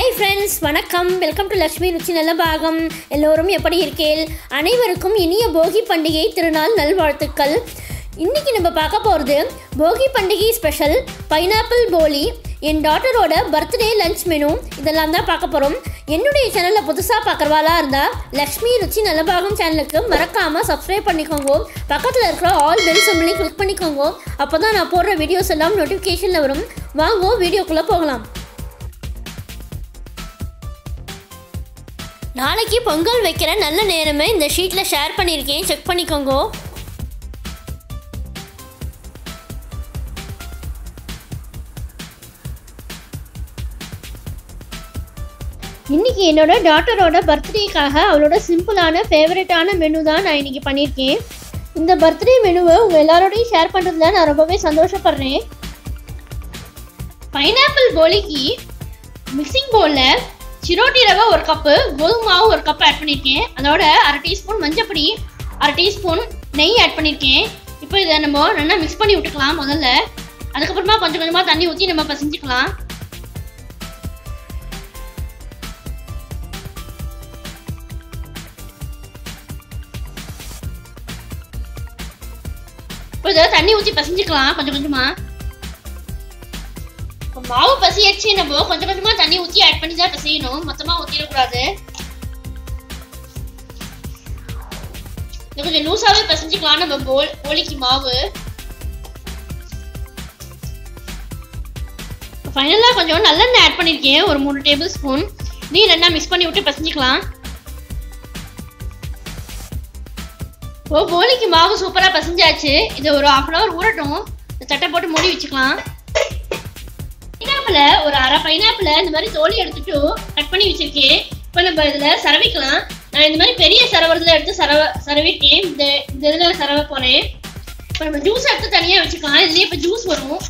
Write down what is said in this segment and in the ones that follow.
hi friends வணக்கம் welcome to Lakshmi Ruchi நல்ல பாகம் எல்லோரும் எப்படி இருக்கேள் அனைவருக்கும் இனிய போகி பண்டிகை திருநாள் நல்வாழ்த்துக்கள் இன்றைக்கி நம்ம பார்க்க போகிறது போகி பண்டிகை ஸ்பெஷல் பைனாப்பிள் போலி என் டாட்டரோட பர்த்டே லஞ்ச் மெனு இதெல்லாம் தான் பார்க்க போகிறோம் என்னுடைய சேனலில் புதுசாக பார்க்குறவாளா இருந்தால் லக்ஷ்மி ருச்சி நல்லபாகம் சேனலுக்கு மறக்காமல் சப்ஸ்கிரைப் பண்ணிக்கோங்க பக்கத்தில் இருக்கிற ஆல் பெல் சிம்பிளையும் கிளிக் பண்ணிக்கோங்க அப்போ தான் நான் போடுற வீடியோஸ் எல்லாம் நோட்டிஃபிகேஷனில் வரும் வாங்க வீடியோக்குள்ளே போகலாம் நாளைக்கு பொங்கல் வைக்கிற நல்ல நேரமே இந்த ஷீட்டில் ஷேர் பண்ணியிருக்கேன் செக் பண்ணிக்கோங்க இன்னைக்கு என்னோட டாட்டரோட பர்த்டேக்காக அவளோட சிம்பிளான ஃபேவரட்டான மெனு தான் நான் இன்னைக்கு பண்ணியிருக்கேன் இந்த பர்த்டே மெனுவை உங்கள் எல்லாரோடையும் ஷேர் பண்ணுறதுல நான் ரொம்பவே சந்தோஷப்படுறேன் பைனாப்பிள் போலிக்கு மிக்சிங் பவுலில் சிரோட்டி ரவை ஒரு கப்பு கோதுமை மாவு ஒரு கப் ஆட் பண்ணியிருக்கேன் அதோட அரை டீஸ்பூன் மஞ்சப்பொடி அரை டீஸ்பூன் நெய் ஆட் பண்ணியிருக்கேன் இப்போ இதை நம்ம நல்லா மிக்ஸ் பண்ணி விட்டுக்கலாம் முதல்ல அதுக்கப்புறமா கொஞ்சம் கொஞ்சமாக தண்ணி ஊற்றி நம்ம பசஞ்சுக்கலாம் இப்போ இதை தண்ணி ஊற்றி பசஞ்சுக்கலாம் கொஞ்சம் கொஞ்சமாக இப்போ மாவு பசியாச்சு நம்ம கொஞ்சம் கொஞ்சமா தண்ணி ஊற்றி ஆட் பண்ணி தான் பிசையணும் மொத்தமா ஊற்றிடக்கூடாது இது கொஞ்சம் லூஸாவே பிசைஞ்சுக்கலாம் நம்ம போல் போலிக்கு மாவு ஃபைனலாக கொஞ்சம் நல்லெண்ணெய் ஆட் பண்ணியிருக்கேன் ஒரு மூணு டேபிள் ஸ்பூன் இதையும் ரெண்டா மிக்ஸ் பண்ணி விட்டு பிசைஞ்சுக்கலாம் ஓ போலிக்கு மாவு சூப்பராக பசஞ்சாச்சு இது ஒரு ஹாஃப் அன் ஹவர் ஊறட்டும் இந்த தட்டை போட்டு மூடி வச்சுக்கலாம் பைனாப்பிள ஒரு அரை பைனாப்பிள இந்த மாதிரி தோலி எடுத்துட்டு கட் பண்ணி வச்சிருக்கேன் இப்போ நம்ம இதுல சரவிக்கலாம் நான் இந்த மாதிரி பெரிய சரவரத்துல எடுத்து சரவ சரவிட்டேன் இந்த இந்த இதுல சரவ போறேன் இப்போ நம்ம ஜூஸ் எடுத்து தனியா வச்சுக்கலாம் இதுலயே இப்போ ஜூஸ் வரும்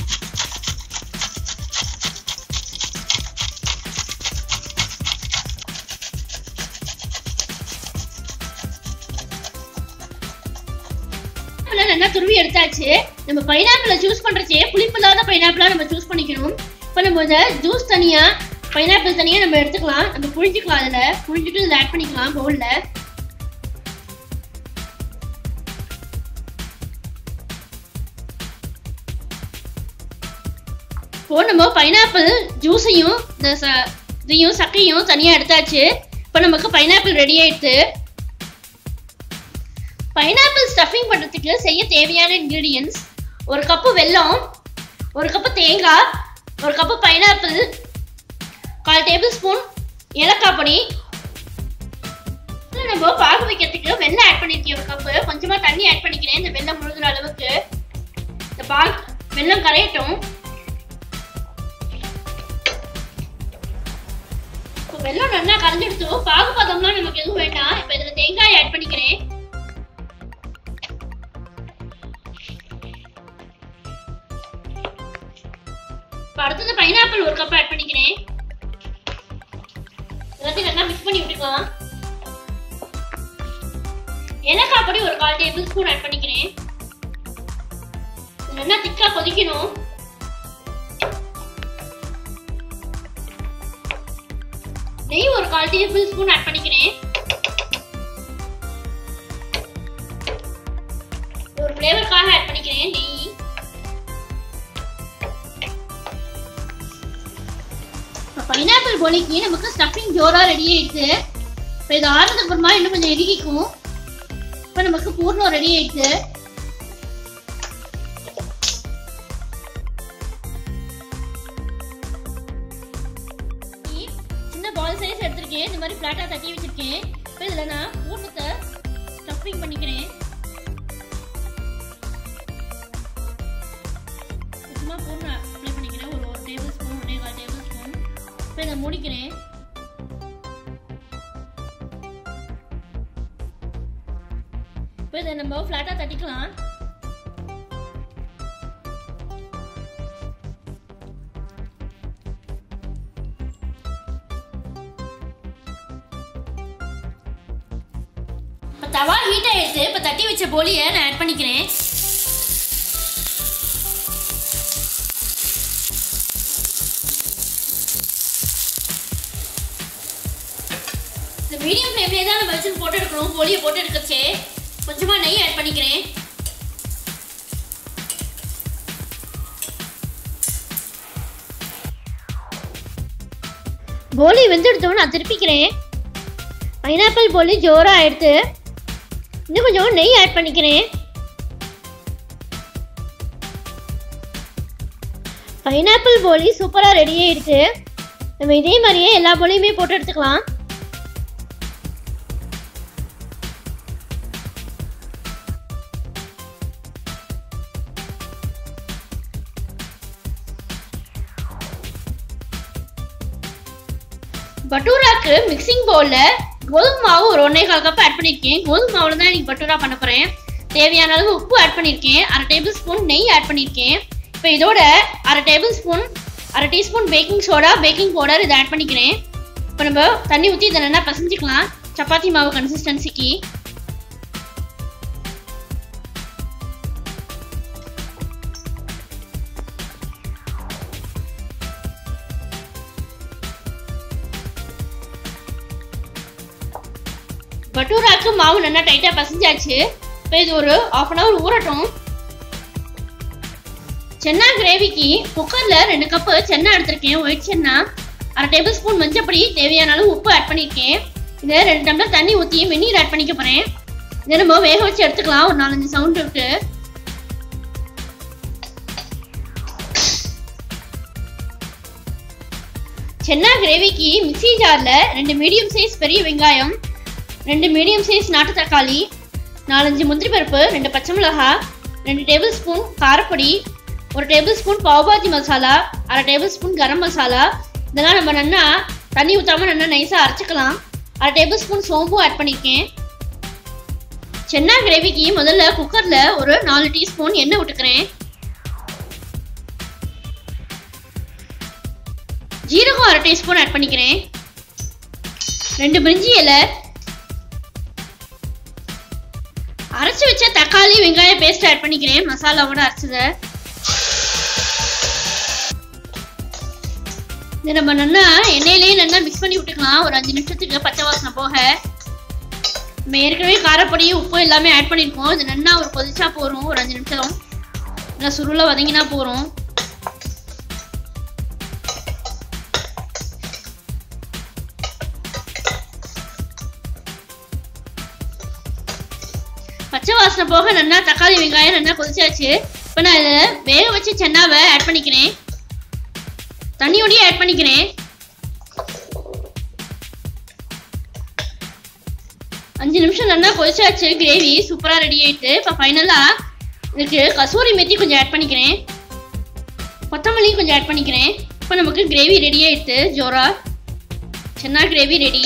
நல்லா துருவி எடுத்தாச்சு நம்ம பைனாப்பிள சூஸ் பண்றச்சே புளிப்பு இல்லாத பைனாப்பிளா நம்ம சூஸ் பண்ணிக்கணும் இப்போ நம்ம இதை ஜூஸ் தனியா பைனாப்பிள் தனியா நம்ம எடுத்துக்கலாம் நம்ம புழிஞ்சுக்கலாம் அதுல புழிஞ்சிட்டு இதில் ஆட் பண்ணிக்கலாம் பவுல்ல இப்போ நம்ம பைனாப்பிள் ஜூஸையும் இந்த ச- இதையும் சக்கையும் தனியா எடுத்தாச்சு இப்போ நமக்கு பைனாப்பிள் ரெடி ஆயிடுது பைனாப்பிள் ஸ்டஃபிங் பண்ணுறதுக்கு செய்ய தேவையான இன்க்ரீடியன்ஸ் ஒரு கப்பு வெல்லம் ஒரு கப்பு தேங்காய் ஒரு கப்பு பைனாப்பிள் கால் டேபிள் ஸ்பூன் ஏலக்காய் பொடி இதுல நம்ம பாகு வைக்கிறதுக்கு வெல்லம் ஆட் பண்ணிருக்கேன் ஒரு கப்பு கொஞ்சமா தண்ணி ஆட் பண்ணிக்கிறேன் இந்த வெல்லம் முழுகிற அளவுக்கு இந்த பால் வெல்லம் கரையட்டும் இப்போ வெல்லம் நல்லா கரைஞ்சிடுச்சு பாகு பதம்லாம் நமக்கு எதுவும் வேண்டாம் இப்போ இதுல தேங்காய் ஆட் பண்ணிக்கிறேன் இப்போ அடுத்தது பைனாப்பிள் ஒரு கப் ஆட் பண்ணிக்கிறேன் எல்லாத்தையும் நல்லா மிக்ஸ் பண்ணி விட்டுக்கலாம் ஏலக்காய் பொடி ஒரு கால் டேபிள் ஸ்பூன் ஆட் பண்ணிக்கிறேன் இது நல்லா திக்கா கொதிக்கணும் நெய் ஒரு கால் டேபிள் ஸ்பூன் ஆட் பண்ணிக்கிறேன் இது ஒரு ஃப்ளேவருக்காக ஆட் பண்ணிக்கிறேன் நெய் பைனாப்பிள் போலிக்கு நமக்கு ஸ்டஃபிங் ஜோரா ரெடி ஆயிடுச்சு இப்போ இது ஆறுனதுக்கு அப்புறமா இன்னும் கொஞ்சம் இறுகிக்கும் இப்போ நமக்கு பூர்ணம் ரெடி ஆயிடுச்சு சின்ன பால் சைஸ் எடுத்திருக்கேன் இந்த மாதிரி ஃப்ளாட்டாக தட்டி வச்சிருக்கேன் இப்போ இதில் நான் பூர்ணத்தை ஸ்டஃபிங் பண்ணிக்கிறேன் சும்மா பூர்ணம் அப்ளை பண்ணிக்கிறேன் ஒரு ஒரு டேபிள் ஸ்பூன் ஒன்றே கால் டேபிள் ஸ்பூன் இப்போ இதை முடிக்கிறேன் இப்போ இதை நம்ம ஃப்ளாட்டாக தட்டிக்கலாம் இப்போ தவா ஹீட் ஆயிடுச்சு இப்போ தட்டி வச்ச போலியை நான் ஆட் பண்ணிக்கிறேன் மீடியம் ஃப்ளேம்லேயே தான் நம்ம வச்சு போட்டு எடுக்கணும் போலியை போட்டு எடுக்கச்சே கொஞ்சமாக நெய் ஆட் பண்ணிக்கிறேன் போலி வெந்தெடுத்தோன்னு நான் திருப்பிக்கிறேன் பைனாப்பிள் போலி ஜோராக எடுத்து இன்னும் கொஞ்சம் நெய் ஆட் பண்ணிக்கிறேன் பைனாப்பிள் போலி சூப்பராக ரெடி ஆயிடுச்சு நம்ம இதே மாதிரியே எல்லா போலியுமே போட்டு எடுத்துக்கலாம் பட்டூராக்கு மிக்சிங் பவுலில் கோதுமை மாவு ஒரு ஒன்றே கால் கப் ஆட் பண்ணியிருக்கேன் கோதுமை மாவில் தான் இன்னைக்கு பட்டூரா பண்ண போகிறேன் தேவையான அளவு உப்பு ஆட் பண்ணியிருக்கேன் அரை டேபிள் ஸ்பூன் நெய் ஆட் பண்ணியிருக்கேன் இப்போ இதோட அரை டேபிள் ஸ்பூன் அரை teaspoon baking soda baking powder இதை ஆட் பண்ணிக்கிறேன் இப்போ நம்ம தண்ணி ஊற்றி இதை நல்லா பசஞ்சிக்கலாம் சப்பாத்தி மாவு கன்சிஸ்டன்சிக்கு பட்டூராக்கு மாவு நல்லா டைட்டாக பசஞ்சாச்சு இப்போ இது ஒரு ஆஃப் அன் ஹவர் ஊறட்டும் சென்னா கிரேவிக்கு குக்கரில் ரெண்டு கப்பு சென்னா எடுத்திருக்கேன் ஒயிட் சென்னா அரை டேபிள் ஸ்பூன் மஞ்சப்பொடி தேவையான அளவு உப்பு ஆட் பண்ணியிருக்கேன் இதை ரெண்டு டம்ளர் தண்ணி ஊற்றி வெந்நீர் ஆட் பண்ணிக்க போகிறேன் இதை நம்ம வேக வச்சு எடுத்துக்கலாம் ஒரு நாலஞ்சு சவுண்ட் விட்டு சென்னா கிரேவிக்கு மிக்ஸி ஜாரில் ரெண்டு மீடியம் சைஸ் பெரிய வெங்காயம் ரெண்டு மீடியம் சைஸ் நாட்டு தக்காளி நாலஞ்சு முந்திரி பருப்பு ரெண்டு பச்சை மிளகாய் ரெண்டு டேபிள் ஸ்பூன் காரப்பொடி ஒரு டேபிள் ஸ்பூன் பாவ்பாஜி மசாலா அரை டேபிள் ஸ்பூன் கரம் மசாலா இதெல்லாம் நம்ம நல்லா தண்ணி ஊற்றாமல் நல்லா நைஸாக அரைச்சிக்கலாம் அரை டேபிள் ஸ்பூன் சோம்பு ஆட் பண்ணியிருக்கேன் சென்னா கிரேவிக்கு முதல்ல குக்கரில் ஒரு நாலு டீஸ்பூன் எண்ணெய் விட்டுக்கிறேன் ஜீரகம் அரை டீஸ்பூன் ஆட் பண்ணிக்கிறேன் ரெண்டு பிரிஞ்சி இலை அரைச்சு வச்ச தக்காளி வெங்காய பேஸ்ட் ஆட் பண்ணிக்கிறேன் மசாலாவோட அரைச்சதை இதை நம்ம நல்லா எண்ணெயிலேயே நல்லா மிக்ஸ் பண்ணி விட்டுக்கலாம் ஒரு அஞ்சு நிமிஷத்துக்கு பச்சை வாசனை போக நம்ம ஏற்கனவே காரப்பொடி உப்பு எல்லாமே ஆட் பண்ணியிருக்கோம் இது நல்லா ஒரு கொதிச்சா போகிறோம் ஒரு அஞ்சு நிமிஷம் நல்லா சுருளை வதங்கினா போகிறோம் பச்சை வாசனை போக நல்லா தக்காளி வெங்காயம் நல்லா கொதிச்சாச்சு இப்போ நான் இதில் வேக வச்ச சென்னாவை ஆட் பண்ணிக்கிறேன் தண்ணியோடய ஆட் பண்ணிக்கிறேன் அஞ்சு நிமிஷம் நல்லா கொதிச்சாச்சு கிரேவி சூப்பராக ரெடி ஆயிட்டு இப்போ ஃபைனலாக இதுக்கு கசூரி மெத்தி கொஞ்சம் ஆட் பண்ணிக்கிறேன் கொத்தமல்லி கொஞ்சம் ஆட் பண்ணிக்கிறேன் இப்போ நமக்கு கிரேவி ரெடி ஆயிடுது ஜோரா சென்னா கிரேவி ரெடி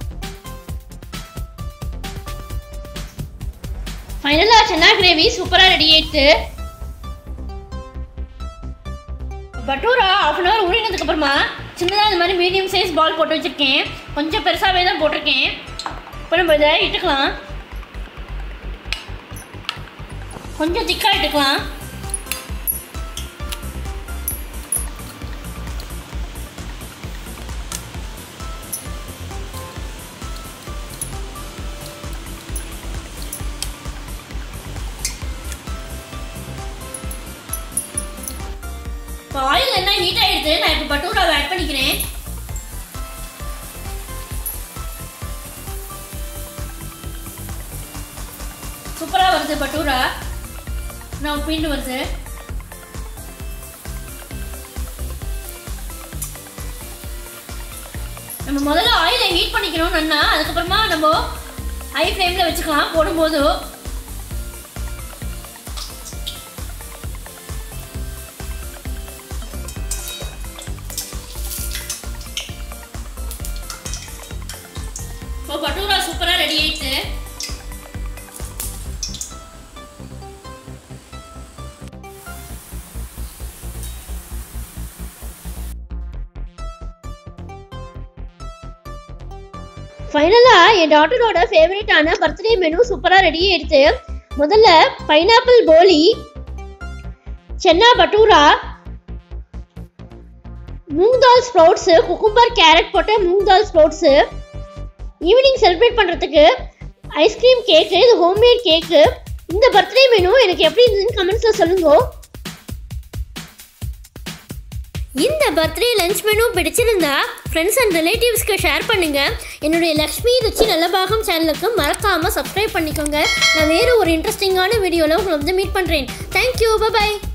ஃபைனலாக சென்னா கிரேவி சூப்பராக ரெடி ஆயிடுது பட்டூரா ஆஃப் அன் ஹவர் ஊறினதுக்கு அப்புறமா சின்னதாக இந்த மாதிரி மீடியம் சைஸ் பால் போட்டு வச்சுருக்கேன் கொஞ்சம் பெருசாகவே தான் போட்டிருக்கேன் இப்போ நம்ம இதை இட்டுக்கலாம் கொஞ்சம் திக்காக இட்டுக்கலாம் இப்போ ஆயில் என்ன ஹீட் ஆயிடுது நான் இப்போ பட்டூராவை ஆட் பண்ணிக்கிறேன் சூப்பராக வருது பட்டூரா நான் பீண்டு வருது நம்ம முதல்ல ஆயிலை ஹீட் பண்ணிக்கணும் நல்லா அதுக்கப்புறமா நம்ம ஹை ஃப்ளேமில் வச்சுக்கலாம் போடும்போது இப்போ பட்டூரா சூப்பராக ரெடி ஆயிடுச்சு ஃபைனலாக என் டாட்டரோட ஃபேவரட்டான பர்த்டே மெனு சூப்பராக ரெடி ஆயிடுச்சு முதல்ல பைனாப்பிள் போலி chana bhatura moong dal sprouts cucumber carrot போட்ட moong dal sprouts evening celebrate பண்ணுறதுக்கு ஐஸ்கிரீம் கேக்கு இது ஹோம்மேட் கேக்கு இந்த பர்த்டே மெனு எனக்கு எப்படி இருந்ததுன்னு கமெண்ட்ஸில் சொல்லுங்க இந்த பர்த்டே லஞ்ச் மெனு பிடிச்சிருந்தா ஃப்ரெண்ட்ஸ் அண்ட் ரிலேட்டிவ்ஸ்க்கு ஷேர் பண்ணுங்க என்னுடைய லக்ஷ்மி ருச்சி நல்ல பாகம் சேனலுக்கு மறக்காமல் சப்ஸ்கிரைப் பண்ணிக்கோங்க நான் வேறு ஒரு இன்ட்ரெஸ்டிங்கான வீடியோவில் உங்களை வந்து மீட் பண்ணுறேன் தேங்க்யூ பாய்